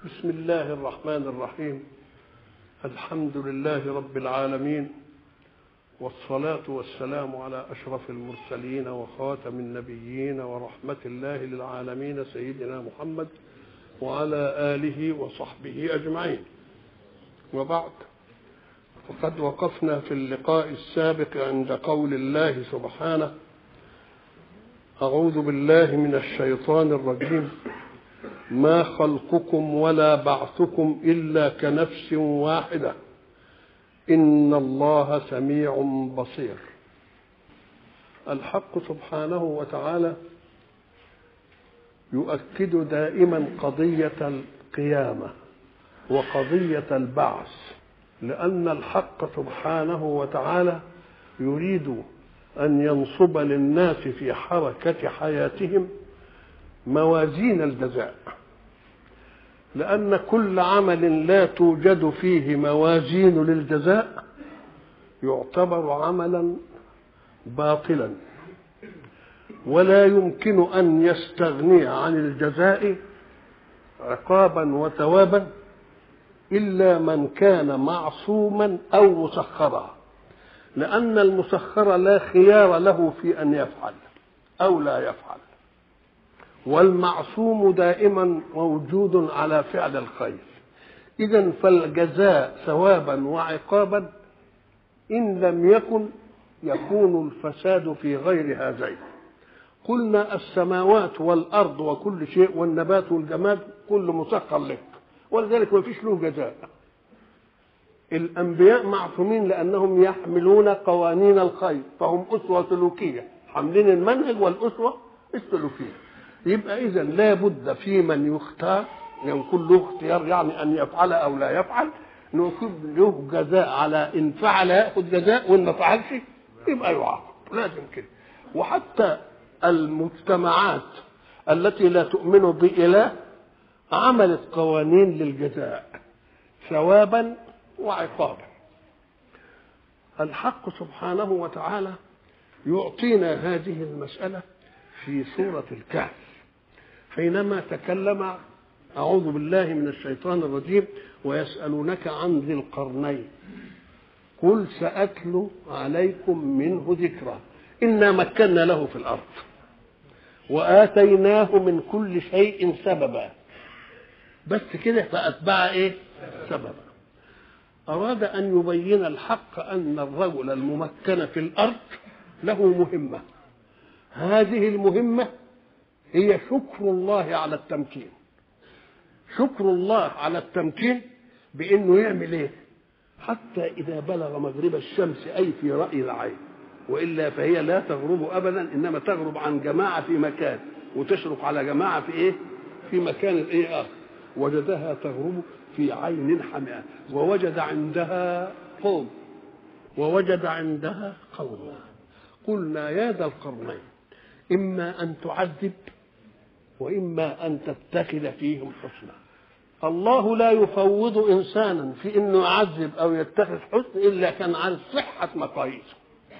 بسم الله الرحمن الرحيم الحمد لله رب العالمين والصلاة والسلام على أشرف المرسلين وخاتم النبيين ورحمة الله للعالمين سيدنا محمد وعلى آله وصحبه أجمعين وبعد وقد وقفنا في اللقاء السابق عند قول الله سبحانه أعوذ بالله من الشيطان الرجيم ما خلقكم ولا بعثكم إلا كنفس واحدة إن الله سميع بصير الحق سبحانه وتعالى يؤكد دائما قضية القيامة وقضية البعث لأن الحق سبحانه وتعالى يريد أن ينصب للناس في حركة حياتهم موازين الجزاء لأن كل عمل لا توجد فيه موازين للجزاء يعتبر عملا باطلا ولا يمكن أن يستغني عن الجزاء عقابا وثوابا إلا من كان معصوما أو مسخرا لأن المسخر لا خيار له في أن يفعل أو لا يفعل والمعصوم دائما موجود على فعل الخير اذا فالجزاء ثوابا وعقابا ان لم يكن يكون الفساد في غير هذين قلنا السماوات والارض وكل شيء والنبات والجماد كل مسخر لك ولذلك ما فيش له جزاء الانبياء معصومين لانهم يحملون قوانين الخير فهم اسوه سلوكيه حاملين المنهج والاسوه السلوكيه يبقى اذا لا بد في من يختار يكون له اختيار يعني ان يفعل او لا يفعل نكون له جزاء على ان فعل ياخذ جزاء وان ما فعلش يبقى يعاقب لازم كده وحتى المجتمعات التي لا تؤمن بإله عملت قوانين للجزاء ثوابا وعقابا الحق سبحانه وتعالى يعطينا هذه المسألة في سورة الكهف حينما تكلم أعوذ بالله من الشيطان الرجيم ويسألونك عن ذي القرنين قل سأتلو عليكم منه ذكرا إنا مكنا له في الأرض وآتيناه من كل شيء سببا بس كده فأتبع إيه سببا أراد أن يبين الحق أن الرجل الممكن في الأرض له مهمة هذه المهمة هي شكر الله على التمكين شكر الله على التمكين بانه يعمل ايه حتى اذا بلغ مغرب الشمس اي في راي العين والا فهي لا تغرب ابدا انما تغرب عن جماعه في مكان وتشرق على جماعه في ايه في مكان ايه اخر وجدها تغرب في عين حمئه ووجد عندها قوم ووجد عندها قوما قلنا يا ذا القرنين إما أن تعذب وإما أن تتخذ فيهم حسنا الله لا يفوض إنسانا في أنه يعذب أو يتخذ حسن إلا كان عن صحة مقاييسه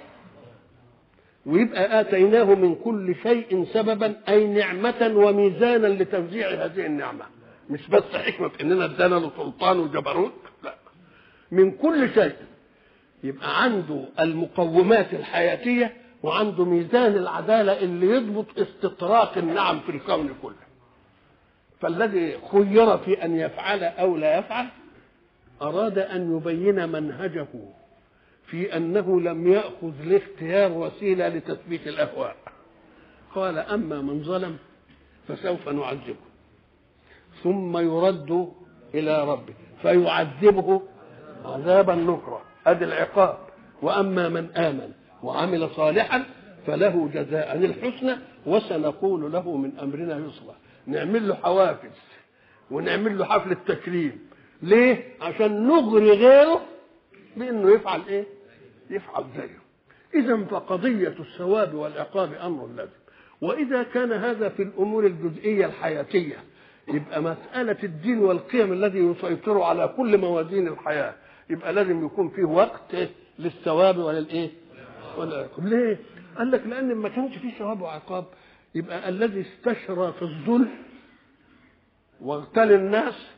ويبقى آتيناه من كل شيء سببا أي نعمة وميزانا لتوزيع هذه النعمة مش بس حكمة إننا ادانا له سلطان وجبروت لا من كل شيء يبقى عنده المقومات الحياتيه وعنده ميزان العدالة اللي يضبط استطراق النعم في الكون كله فالذي خير في أن يفعل أو لا يفعل أراد أن يبين منهجه في أنه لم يأخذ لاختيار وسيلة لتثبيت الأهواء قال أما من ظلم فسوف نعذبه ثم يرد إلى ربه فيعذبه عذابا نكرا هذا العقاب وأما من آمن وعمل صالحا فله جزاء الحسنى وسنقول له من امرنا يسرا نعمل له حوافز ونعمل له حفله تكريم ليه عشان نغري غيره بانه يفعل ايه يفعل زيه اذا فقضيه الثواب والعقاب امر لازم واذا كان هذا في الامور الجزئيه الحياتيه يبقى مساله الدين والقيم الذي يسيطر على كل موازين الحياه يبقى لازم يكون فيه وقت للثواب وللايه والعقاب ليه؟ قال لك لأن ما كانش فيه ثواب وعقاب يبقى الذي استشرى في الظلم واغتال الناس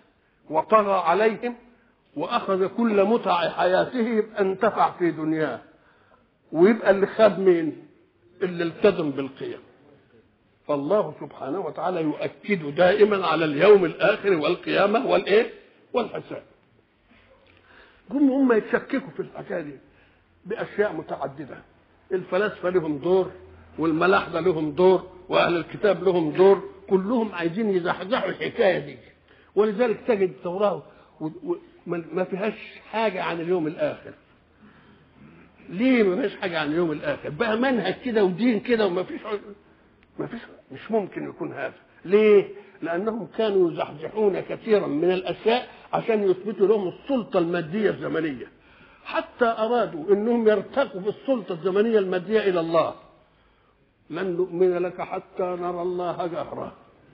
وطغى عليهم واخذ كل متع حياته يبقى انتفع في دنياه ويبقى اللي خد مين اللي التزم بالقيم فالله سبحانه وتعالى يؤكد دائما على اليوم الاخر والقيامه والايه والحساب جم هم يتشككوا في الحكايه دي باشياء متعدده الفلاسفه لهم دور والملاحده لهم دور واهل الكتاب لهم دور كلهم عايزين يزحزحوا الحكايه دي ولذلك تجد التوراه ما فيهاش حاجه عن اليوم الاخر ليه ما فيهاش حاجه عن اليوم الاخر بقى منهج كده ودين كده وما فيش ما فيش مش ممكن يكون هذا ليه لانهم كانوا يزحزحون كثيرا من الاشياء عشان يثبتوا لهم السلطه الماديه الزمنيه حتى ارادوا انهم يرتقوا في السلطه الزمنيه الماديه الى الله لن نؤمن لك حتى نرى الله جهرا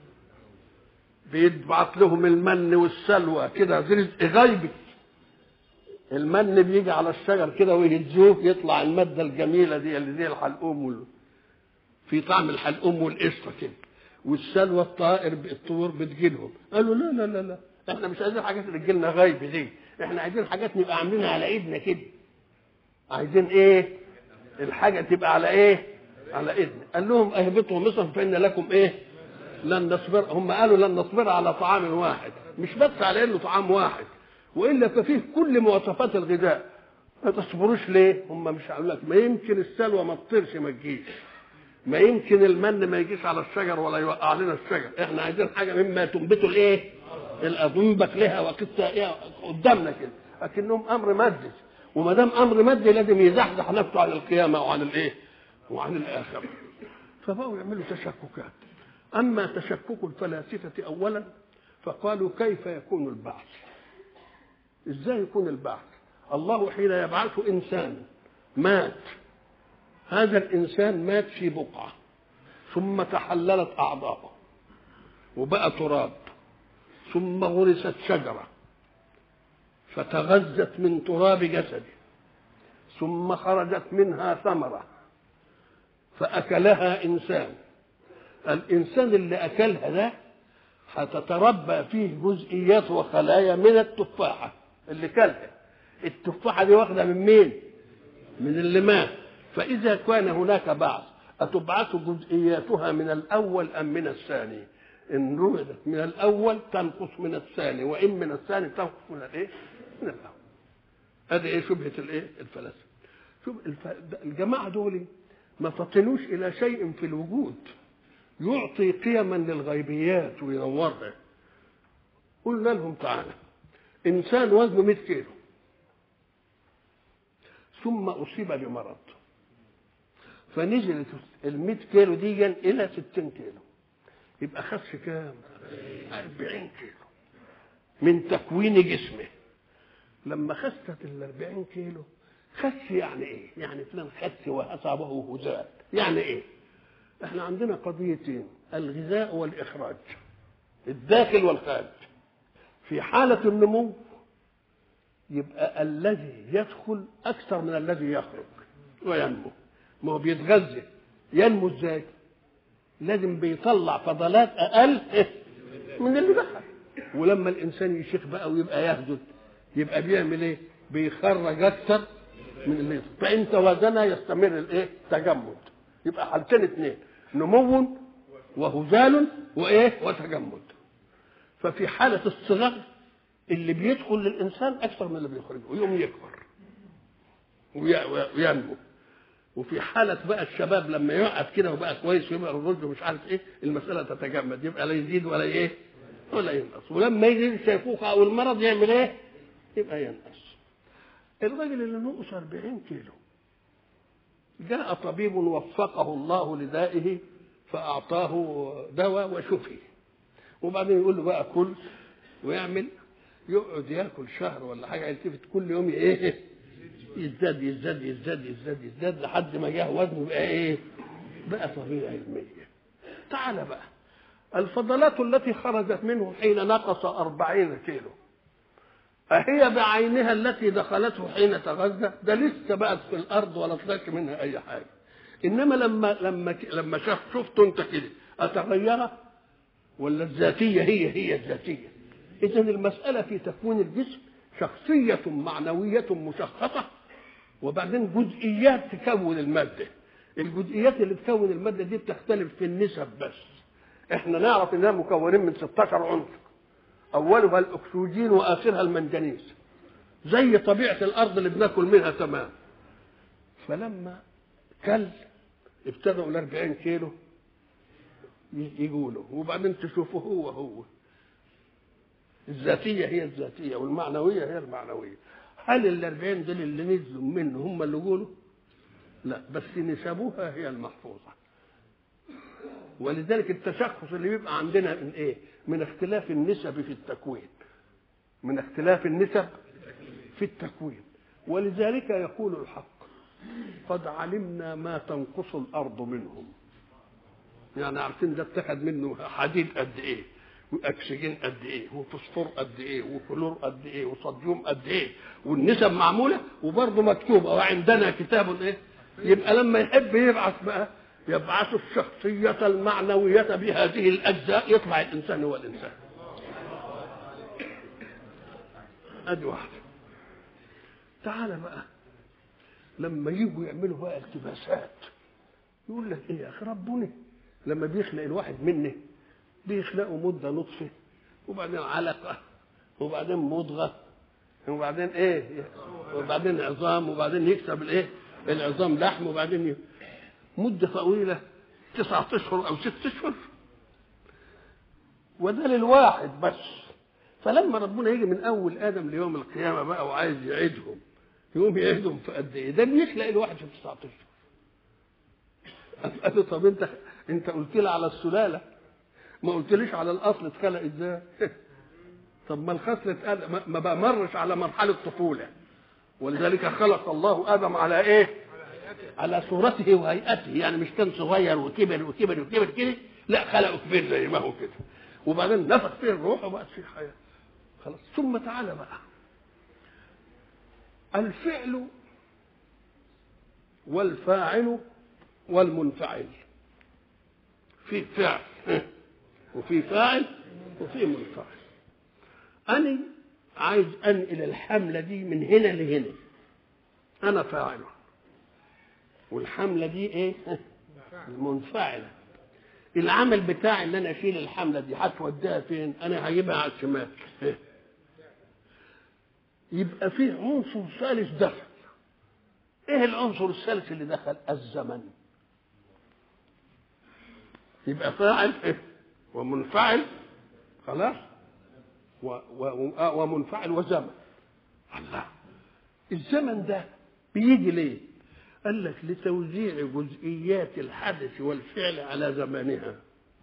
بيبعت لهم المن والسلوى كده رزق غيبي المن بيجي على الشجر كده ويهزوه يطلع الماده الجميله دي اللي زي الحلقوم وال... في طعم الحلقوم والقشطه كده والسلوى الطائر الطيور بتجيلهم قالوا لا لا لا لا احنا مش عايزين حاجات اللي تجيلنا غيب دي احنا عايزين حاجات نبقى عاملينها على ايدنا كده عايزين ايه الحاجه تبقى على ايه على ايدنا قال لهم اهبطوا مصر فان لكم ايه لن نصبر هم قالوا لن نصبر على طعام واحد مش بس على انه طعام واحد والا ففيه كل مواصفات الغذاء ما تصبروش ليه هم مش هقول لك ما يمكن السلوى ما تطيرش ما تجيش ما يمكن المن ما يجيش على الشجر ولا يوقع لنا الشجر احنا عايزين حاجه مما تنبته الايه الارض ينبت لها وقصه ايه قدامنا كده لكنهم امر مادي وما دام امر مادي لازم يزحزح نفسه عن القيامه وعن الايه وعن الاخره فبقوا يعملوا تشككات اما تشكك الفلاسفه اولا فقالوا كيف يكون البعث ازاي يكون البعث الله حين يبعث انسان مات هذا الانسان مات في بقعه ثم تحللت اعضاؤه وبقى تراب ثم غرست شجره فتغذت من تراب جسده ثم خرجت منها ثمره فاكلها انسان الانسان اللي اكلها ده هتتربى فيه جزئيات وخلايا من التفاحه اللي كلها التفاحه دي واخده من مين من اللي مات فاذا كان هناك بعث اتبعث جزئياتها من الاول ام من الثاني ان رؤيت من الاول تنقص من الثاني وان من الثاني تنقص من الايه من الاول هذه ايه شبهه الايه الفلاسفه شوف الف... الجماعه دول ما فطنوش الى شيء في الوجود يعطي قيما للغيبيات وينورها قلنا لهم تعالى انسان وزنه 100 كيلو ثم اصيب بمرض فنزلت ال 100 كيلو دي الى 60 كيلو يبقى خس كام 40 كيلو من تكوين جسمه لما خست ال 40 كيلو خس يعني ايه يعني فلان خس واصابه هزال يعني ايه احنا عندنا قضيتين الغذاء والاخراج الداخل والخارج في حالة النمو يبقى الذي يدخل أكثر من الذي يخرج وينمو ما هو بيتغذى ينمو ازاي؟ لازم بيطلع فضلات أقل من اللي دخل ولما الإنسان يشيخ بقى ويبقى يهدد يبقى بيعمل إيه؟ بيخرج أكثر من اللي يدخل فإن توازن يستمر الإيه؟ تجمد يبقى حالتين اثنين نمو وهزال وإيه؟ وتجمد ففي حالة الصغر اللي بيدخل للإنسان أكثر من اللي بيخرجه ويقوم يكبر وينمو وفي حالة بقى الشباب لما يقعد كده وبقى كويس ويبقى الرشد ومش عارف ايه المسألة تتجمد يبقى لا يزيد ولا ايه ولا ينقص ولما يجي الشيخوخة أو المرض يعمل ايه؟ يبقى ينقص الراجل اللي نقص 40 كيلو جاء طبيب وفقه الله لدائه فأعطاه دواء وشفي وبعدين يقول له بقى كل ويعمل يقعد ياكل شهر ولا حاجه يلتفت كل يوم ايه يزداد يزداد يزداد يزداد يزداد لحد ما جه وزنه بقى ايه بقى طبيعي علمية تعال بقى الفضلات التي خرجت منه حين نقص أربعين كيلو أهي بعينها التي دخلته حين تغذى ده لسه بقت في الأرض ولا طلعش منها أي حاجة إنما لما لما لما شاف شفته أنت كده أتغيرت ولا الذاتية هي هي الذاتية اذا المساله في تكوين الجسم شخصيه معنويه مشخصه وبعدين جزئيات تكون الماده الجزئيات اللي تكون الماده دي بتختلف في النسب بس احنا نعرف انها مكونين من 16 عنصر اولها الاكسجين واخرها المنجنيز زي طبيعه الارض اللي بناكل منها تمام فلما كل ابتدأوا ال 40 كيلو يقولوا وبعدين تشوفوا هو هو الذاتية هي الذاتية والمعنوية هي المعنوية هل ال 40 دول اللي نزلوا منه هم اللي يقولوا؟ لا بس نسبوها هي المحفوظة ولذلك التشخص اللي بيبقى عندنا من ايه؟ من اختلاف النسب في التكوين من اختلاف النسب في التكوين ولذلك يقول الحق قد علمنا ما تنقص الارض منهم يعني عارفين ده اتخذ منه حديد قد ايه واكسجين قد ايه وفوسفور قد ايه وكلور قد ايه وصوديوم قد ايه والنسب معموله وبرضه مكتوبه وعندنا كتاب ايه يبقى لما يحب يبعث بقى يبعث الشخصية المعنوية بهذه الأجزاء يطلع الإنسان هو الإنسان أدي واحدة تعال بقى لما يجوا يعملوا بقى التباسات يقول لك ايه يا اخي ربنا لما بيخلق الواحد مني بيخلقه مده نطفه وبعدين علقه وبعدين مضغه وبعدين ايه وبعدين عظام وبعدين يكسب الايه العظام لحم وبعدين ي... مده طويله تسعة اشهر او ست اشهر وده للواحد بس فلما ربنا يجي من اول ادم ليوم القيامه بقى وعايز يعيدهم يقوم يعيدهم في قد ايه؟ ده بيخلق الواحد في 19 قال له طب انت انت قلت لي على السلاله ما قلتليش على الاصل اتخلق ازاي؟ طب ما الخصل اتقال ما بمرش على مرحله طفوله ولذلك خلق الله ادم على ايه؟ على صورته وهيئته يعني مش كان صغير وكبر وكبر وكبر كده لا خلقه كبير زي ما هو كده وبعدين نفخ فيه الروح وبقت فيه حياه خلاص ثم تعالى بقى الفعل والفاعل والمنفعل في فعل وفي فاعل وفي منفعل أنا عايز أنقل الحملة دي من هنا لهنا أنا فاعله والحملة دي إيه؟ المنفعلة العمل بتاعي اللي أنا أشيل الحملة دي هتوديها فين؟ أنا هجيبها على الشمال يبقى في عنصر ثالث دخل ايه العنصر الثالث اللي دخل الزمن يبقى فاعل إيه؟ ومنفعل خلاص و و ومنفعل وزمن الله الزمن ده بيجي ليه قال لك لتوزيع جزئيات الحدث والفعل على زمانها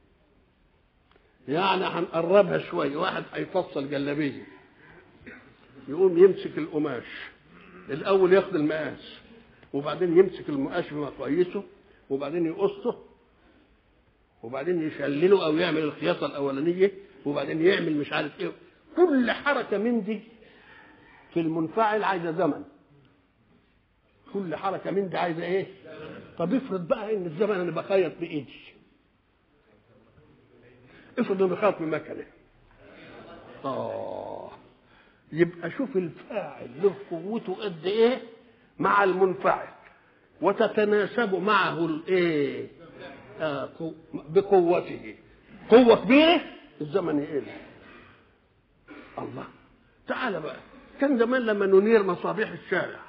يعني هنقربها شويه واحد هيفصل جلابيه يقوم يمسك القماش الاول ياخد المقاس وبعدين يمسك المقاس بمقاييسه وبعدين يقصه وبعدين يشلله او يعمل الخياطه الاولانيه وبعدين يعمل مش عارف ايه كل حركه من دي في المنفعل عايزه زمن كل حركه من دي عايزه ايه طب افرض بقى ان الزمن انا بخيط بايدي افرض اني بخيط بمكنه اه يبقى شوف الفاعل له قوته قد ايه مع المنفعل وتتناسب معه الايه آه بقوته قوه كبيره الزمن يقل الله تعال بقى كان زمان لما ننير مصابيح الشارع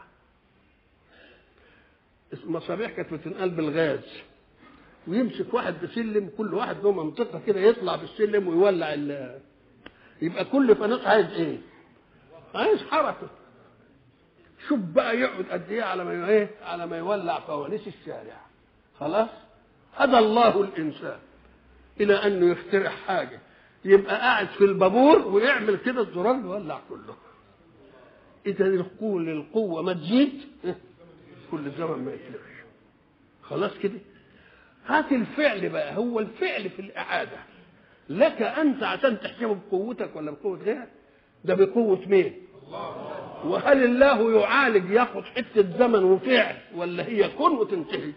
المصابيح كانت بتنقل بالغاز ويمسك واحد بسلم كل واحد له منطقه كده يطلع بالسلم ويولع ال يبقى كل فانوس عايز ايه؟ عايز حركه شوف بقى يقعد قد ايه على ما ايه على ما يولع فوانيس الشارع خلاص هدى الله الانسان الى انه يخترع حاجه يبقى قاعد في البابور ويعمل كده الزرار يولع كله اذا القوه القوه ما تزيد كل زمن ما يتلغش خلاص كده هات الفعل بقى هو الفعل في الاعاده لك انت عشان تحسبه بقوتك ولا بقوه غيرك ده بقوه مين وهل الله يعالج ياخد حته زمن وفعل ولا هي كن وتنتهي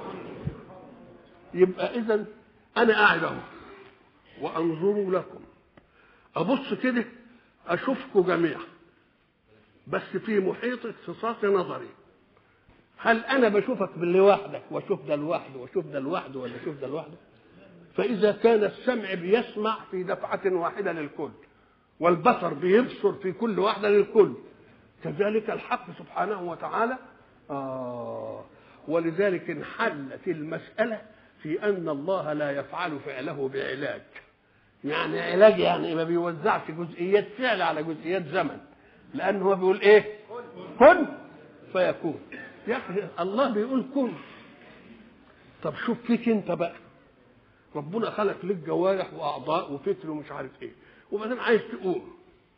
يبقى اذا انا قاعد اهو وانظر لكم ابص كده اشوفكم جميعا بس في محيط اختصاص نظري هل انا بشوفك باللي وحدك واشوف ده لوحده واشوف ده لوحده ولا اشوف ده لوحده فاذا كان السمع بيسمع في دفعه واحده للكل والبصر بيبصر في كل واحده للكل كذلك الحق سبحانه وتعالى آه ولذلك انحلت المسألة في أن الله لا يفعل فعله بعلاج يعني علاج يعني ما بيوزعش جزئيات فعل على جزئيات زمن لأنه هو بيقول إيه كن فيكون يا أخي الله بيقول كن طب شوف فيك أنت بقى ربنا خلق لك جوارح وأعضاء وفكر ومش عارف إيه وبعدين عايز تقوم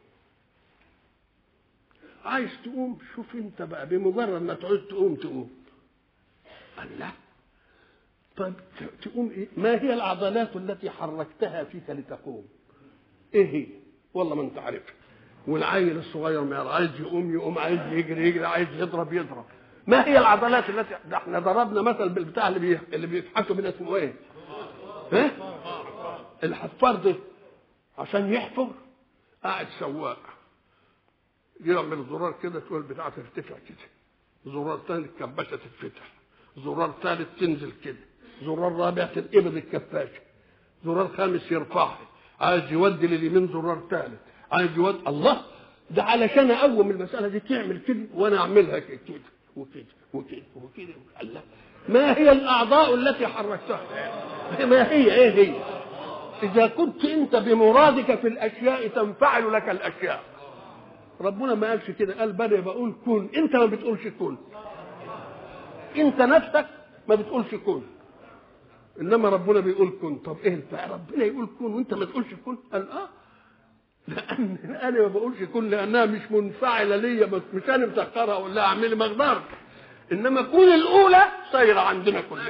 عايز تقوم شوف انت بقى بمجرد ما تعوز تقوم تقوم قال لا طيب تقوم ايه ما هي العضلات التي حركتها فيك لتقوم ايه هي والله ما انت عارفها والعيل الصغير ما عايز يقوم يقوم عايز يجري يجري عايز يضرب يضرب ما هي العضلات التي ده احنا ضربنا مثل بالبتاع اللي بي... اللي بيفحصوا بين اسمه ايه؟ ها؟ الحفار ده عشان يحفر قاعد سواق يعمل زرار كده تقول البتاعه ترتفع كده زرار ثاني الكباشه تتفتح زرار ثالث تنزل كده زرار رابع تنقبض الكفاشه زرار خامس يرفعها عايز يودي لليمين زرار ثالث عايز يودي الله ده علشان اقوم المساله دي تعمل كده وانا اعملها كده وكده وكده وكده الله ما هي الاعضاء التي حركتها ما هي ايه هي اذا كنت انت بمرادك في الاشياء تنفعل لك الاشياء ربنا ما قالش كده قال بل بقول كن انت ما بتقولش كن انت نفسك ما بتقولش كن انما ربنا بيقول كن طب ايه الفعل ربنا يقول كن وانت ما تقولش كن قال اه لان انا ما بقولش كن لانها مش منفعله ليا مش انا مسخرها اقول لها اعملي ما اقدرش انما كون الاولى صايره عندنا كلنا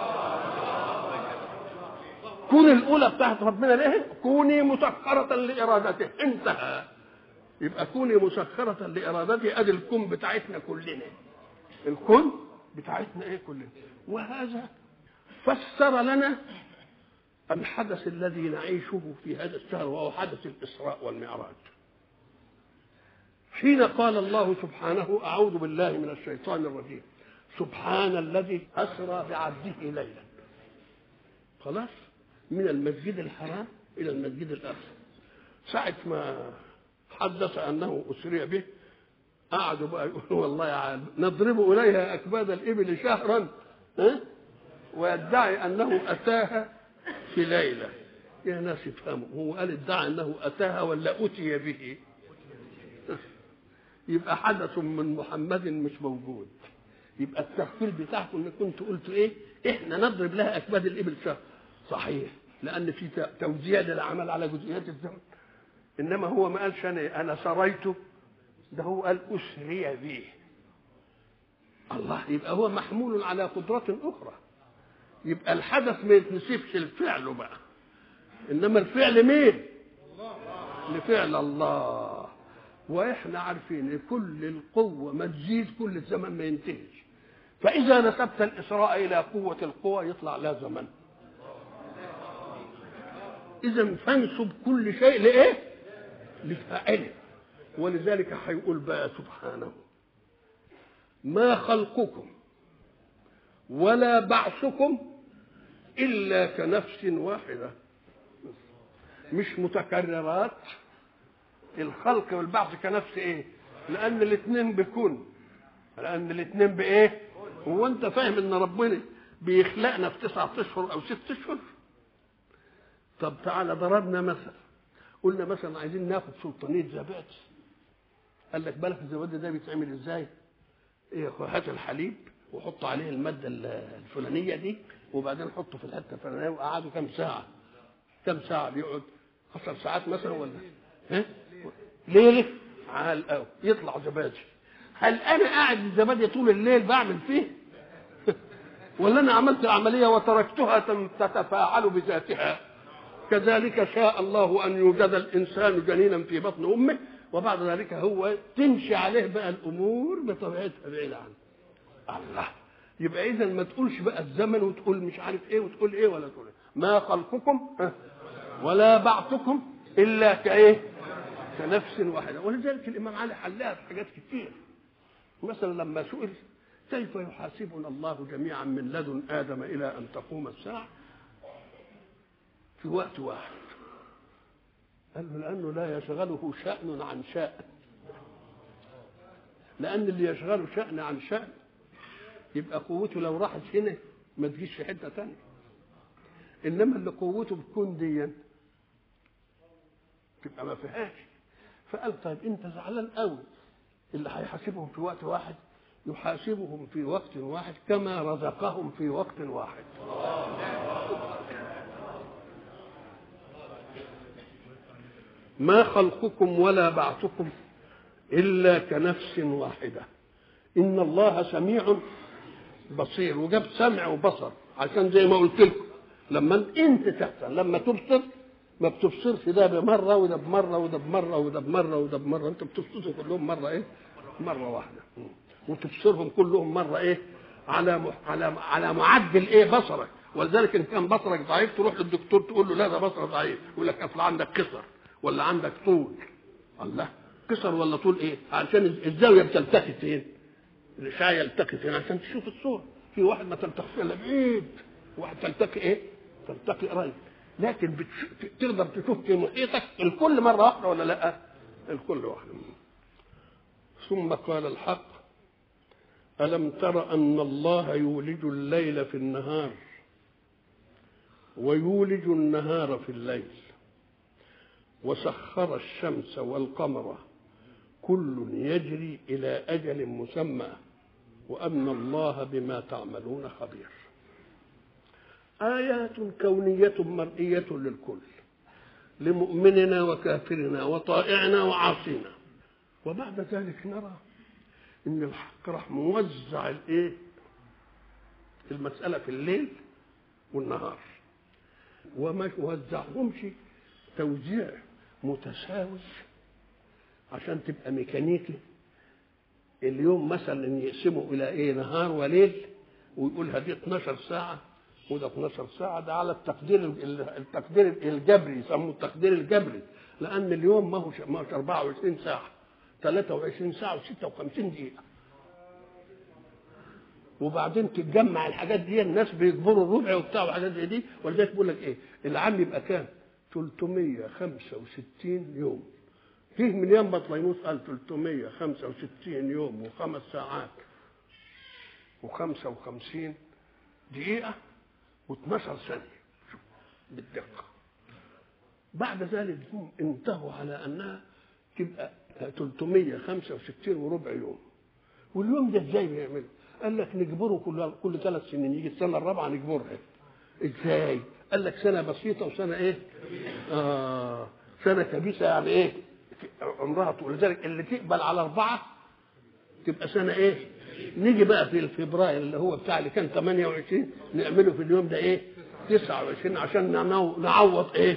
كون الاولى بتاعت ربنا ليه كوني مسخره لارادته انتهى يبقى كوني مسخرة لإرادته أدي الكون بتاعتنا كلنا الكون بتاعتنا إيه كلنا وهذا فسر لنا الحدث الذي نعيشه في هذا الشهر وهو حدث الإسراء والمعراج حين قال الله سبحانه أعوذ بالله من الشيطان الرجيم سبحان الذي أسرى بعبده ليلا خلاص من المسجد الحرام إلى المسجد الأقصى ساعة ما حدث انه اسري به قعدوا بقى يقولوا والله يا عالم نضرب اليها اكباد الابل شهرا ها ويدعي انه اتاها في ليله يا ناس افهموا هو قال ادعى انه اتاها ولا اتي به يبقى حدث من محمد مش موجود يبقى التغفيل بتاعكم ان كنتوا قلتوا ايه احنا نضرب لها اكباد الابل شهر صحيح لان في توزيع للعمل على جزئيات الزمن انما هو ما قالش انا انا سريته ده هو قال اسري به الله يبقى هو محمول على قدرة أخرى يبقى الحدث ما يتنسبش لفعله بقى إنما الفعل مين؟ لفعل الله وإحنا عارفين كل القوة ما تزيد كل الزمن ما ينتهيش فإذا نسبت الإسراء إلى قوة القوى يطلع لا زمن إذا فانسب كل شيء لإيه؟ لفاعله ولذلك هيقول بقى سبحانه ما خلقكم ولا بعثكم إلا كنفس واحدة مش متكررات الخلق والبعث كنفس ايه لان الاثنين بكون لان الاثنين بايه هو انت فاهم ان ربنا بيخلقنا في تسعة اشهر او ست اشهر طب تعالى ضربنا مثل قلنا مثلا عايزين ناخد سلطانيه زبادي قال لك بالك الزبادي ده بيتعمل ازاي ايه هات الحليب وحط عليه الماده الفلانيه دي وبعدين حطه في الحته الفلانيه وقعدوا كام ساعه كام ساعه بيقعد 10 ساعات مثلا ولا ها ليله عال قوي يطلع زبادي هل انا قاعد الزبادي طول الليل بعمل فيه ولا انا عملت العمليه وتركتها تتفاعل بذاتها كذلك شاء الله ان يوجد الانسان جنينا في بطن امه وبعد ذلك هو تمشي عليه بقى الامور بطبيعتها بعيد عنه الله يبقى اذا ما تقولش بقى الزمن وتقول مش عارف ايه وتقول ايه ولا تقول إيه. ما خلقكم ولا بعثكم الا كايه كنفس واحده ولذلك الامام علي حلها في حاجات كتير مثلا لما سئل كيف يحاسبنا الله جميعا من لدن ادم الى ان تقوم الساعه في وقت واحد قال له لانه لا يشغله شان عن شان لان اللي يشغله شان عن شان يبقى قوته لو راحت هنا ما تجيش في حته ثانيه انما اللي قوته بتكون دي تبقى ما فيهاش فقال طيب انت زعلان قوي اللي هيحاسبهم في وقت واحد يحاسبهم في وقت واحد كما رزقهم في وقت واحد ما خلقكم ولا بعثكم الا كنفس واحده ان الله سميع بصير وجاب سمع وبصر عشان زي ما قلت لكم لما انت تحصل لما تبصر ما بتبصرش ده بمره وده بمره وده بمره وده بمره وده بمره انت بتبصرهم كلهم مره ايه؟ مره واحده وتبصرهم كلهم مره ايه؟ على مح... على على معدل ايه بصرك ولذلك ان كان بصرك ضعيف تروح للدكتور تقول له لا ده بصرك ضعيف يقول لك اصل عندك قصر ولا عندك طول الله قصر ولا طول ايه؟ عشان الزاويه بتلتقي فين؟ الاشعاع يلتقي فين عشان تشوف الصوره في واحد ما تلتقي الا بعيد واحد تلتقي ايه؟ تلتقي قريب لكن بتش... تقدر تشوف في محيطك الكل مره واحده ولا لا؟ الكل واحده ثم قال الحق ألم تر أن الله يولج الليل في النهار ويولج النهار في الليل وسخر الشمس والقمر كل يجري إلى أجل مسمى وأن الله بما تعملون خبير آيات كونية مرئية للكل لمؤمننا وكافرنا وطائعنا وعاصينا وبعد ذلك نرى ان الحق راح موزع الايه المساله في الليل والنهار وما يوزعهمش توزيع متساوي عشان تبقى ميكانيكي اليوم مثلا يقسموا الى ايه نهار وليل ويقول هذه 12 ساعه وده 12 ساعه ده على التقدير التقدير الجبري يسموه التقدير الجبري لان اليوم ما هوش ما هوش 24 ساعه 23 ساعة و56 دقيقة وبعدين تتجمع الحاجات دي الناس بيجبروا الربع وبتاع وحاجات زي دي ولذلك بيقول لك ايه العام يبقى كام 365 يوم فيه من يوم بطليموس قال 365 يوم وخمس ساعات و55 دقيقة و12 ثانية شوف بالدقة بعد ذلك هم انتهوا على انها تبقى 365 وربع يوم واليوم ده ازاي بيعملوا؟ قال لك نجبره كل كل ثلاث سنين يجي السنه الرابعه نجبرها ازاي؟ قال لك سنه بسيطه وسنه ايه؟ آه سنه كبيسه يعني ايه؟ عمرها طول لذلك اللي تقبل على اربعه تبقى سنه ايه؟ نيجي بقى في فبراير اللي هو بتاع اللي كان 28 نعمله في اليوم ده ايه؟ 29 عشان نعوض ايه؟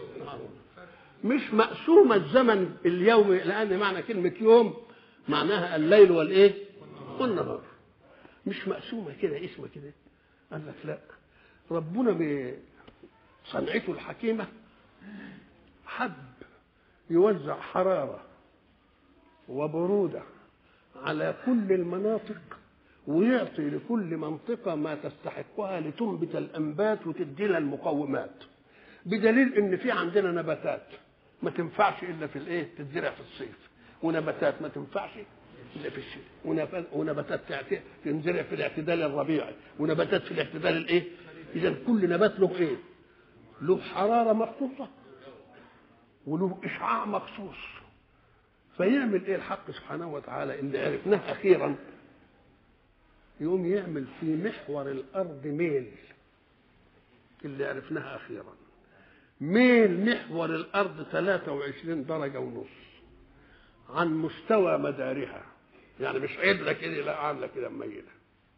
مش مقسومة الزمن اليومي لأن معنى كلمة يوم معناها الليل والإيه؟ والنهار مش مقسومة كده اسمها كده قال لك لا ربنا بصنعته الحكيمة حب يوزع حرارة وبرودة على كل المناطق ويعطي لكل منطقة ما تستحقها لتنبت الأنبات وتدي لها المقومات بدليل ان في عندنا نباتات ما تنفعش الا في الايه تتزرع في الصيف ونباتات ما تنفعش الا في الشتاء ونباتات تنزرع في الاعتدال الربيعي ونباتات في الاعتدال الايه اذا كل نبات له ايه له حراره مخصوصه وله اشعاع مخصوص فيعمل ايه الحق سبحانه وتعالى اللي عرفناه اخيرا يقوم يعمل في محور الارض ميل اللي عرفناها اخيرا ميل محور الارض 23 درجه ونص عن مستوى مدارها يعني مش عدله كده لا عامله كده مميله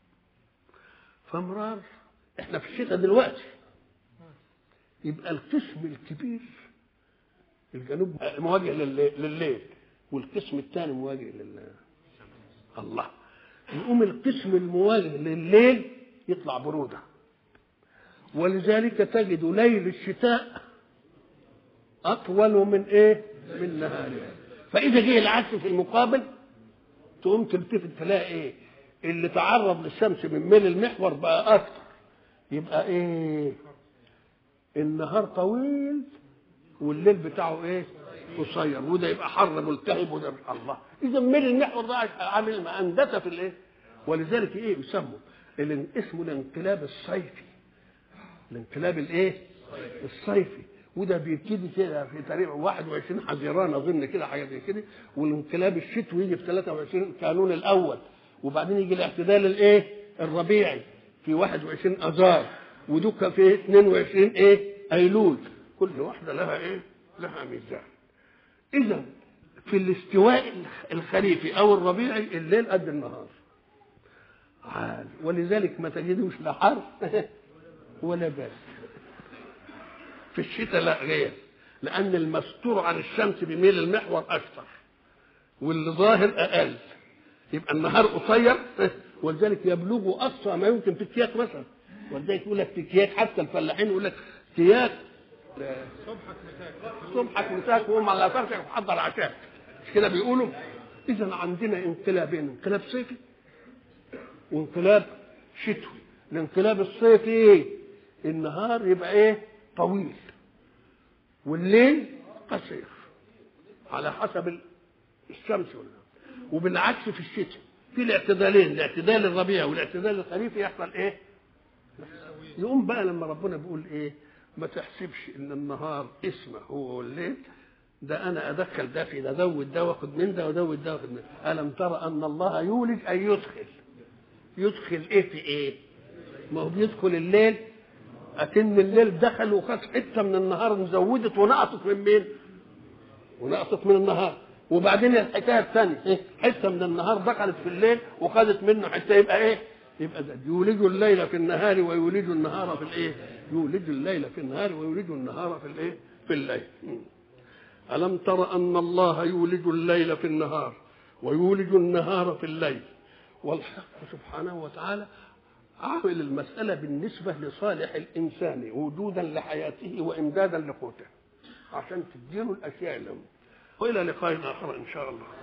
فمرار احنا في الشتاء دلوقتي يبقى القسم الكبير الجنوب مواجه لليل والقسم الثاني مواجه لل الله يقوم القسم المواجه لليل يطلع بروده ولذلك تجد ليل الشتاء اطول من ايه من نهارها فاذا جه العكس في المقابل تقوم تلتفت تلاقي ايه اللي تعرض للشمس من ميل المحور بقى اكتر يبقى ايه النهار طويل والليل بتاعه ايه قصير وده يبقى حر ملتهب وده مش الله اذا ميل المحور ده عامل هندسه في الايه ولذلك ايه يسموا اللي اسمه الانقلاب الصيفي الانقلاب الايه الصيفي وده بيبتدي كده في تاريخ 21 حزيران اظن كده حاجه زي كده والانقلاب الشتوي يجي في 23 كانون الاول وبعدين يجي الاعتدال الايه الربيعي في 21 اذار ودك في 22 ايه ايلول كل واحده لها ايه لها ميزان اذا في الاستواء الخريفي او الربيعي الليل قد النهار عال ولذلك ما تجدوش لا حر ولا برد في الشتاء لا غير لان المستور عن الشمس بميل المحور اكثر واللي ظاهر اقل يبقى النهار قصير ولذلك يبلغ اقصى ما يمكن في الكياك مثلا ولذلك يقول لك في كياك حتى الفلاحين يقول لك كياك صبحك مساك صبحك مساك وهم على فرشك وحضر عشاء مش كده بيقولوا اذا عندنا انقلابين انقلاب صيفي وانقلاب شتوي الانقلاب الصيفي النهار يبقى ايه طويل والليل قصير على حسب الشمس والنهار وبالعكس في الشتاء في الاعتدالين الاعتدال الربيع والاعتدال الخريفي يحصل ايه يقوم بقى لما ربنا بيقول ايه ما تحسبش ان النهار اسمه هو الليل ده انا ادخل ده في ده ازود ده واخد من ده وازود ده واخد من ده الم ترى ان الله يولج اي يدخل يدخل ايه في ايه ما هو بيدخل الليل اكن الليل دخل وخد حته من النهار مزودت ونقصت من مين ونقصت من النهار وبعدين الحكايه الثانيه إيه؟ حته من النهار دخلت في الليل وخدت منه حته يبقى ايه يبقى ده يولج الليل في النهار ويولج النهار في الايه يولج الليل في النهار ويولج النهار في الايه في الليل ألم تر أن الله يولج الليل في النهار ويولج النهار في الليل والحق سبحانه وتعالى عامل المسألة بالنسبة لصالح الإنسان وجودا لحياته وإمدادا لقوته عشان تديله الأشياء اللي وإلى لقاء آخر إن شاء الله